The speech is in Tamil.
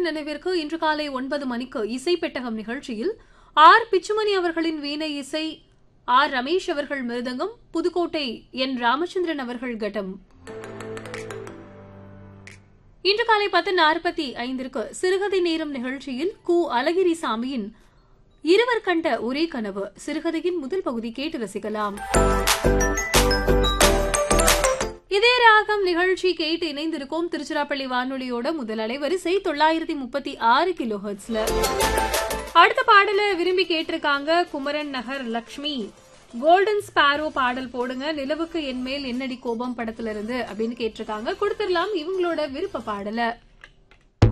அவர்களின் நினைவிற்கு இன்று காலை ஒன்பது மணிக்கு இசை பெட்டகம் நிகழ்ச்சியில் ஆர் பிச்சுமணி அவர்களின் வீணை இசை ஆர் ரமேஷ் அவர்கள் மிருதங்கம் புதுக்கோட்டை என் ராமச்சந்திரன் அவர்கள் கட்டம் இன்று காலை பத்து நாற்பத்தி ஐந்திற்கு சிறுகதை நேரம் நிகழ்ச்சியில் கு அழகிரி சாமியின் இருவர் கண்ட ஒரே கனவு சிறுகதையின் முதல் பகுதி கேட்டு ரசிக்கலாம் இதே ராகம் நிகழ்ச்சி கேட்டு இணைந்திருக்கோம் திருச்சிராப்பள்ளி வானொலியோட முதல் அலைவரிசை தொள்ளாயிரத்தி முப்பத்தி ஆறு கிலோ ஹெர்ட்ஸ்ல அடுத்த பாடல விரும்பி கேட்டிருக்காங்க குமரன் நகர் லக்ஷ்மி கோல்டன் ஸ்பாரோ பாடல் போடுங்க நிலவுக்கு என் மேல் என்னடி கோபம் படத்துல இருந்து அப்படின்னு கேட்டிருக்காங்க கொடுத்துடலாம் இவங்களோட விருப்ப பாடல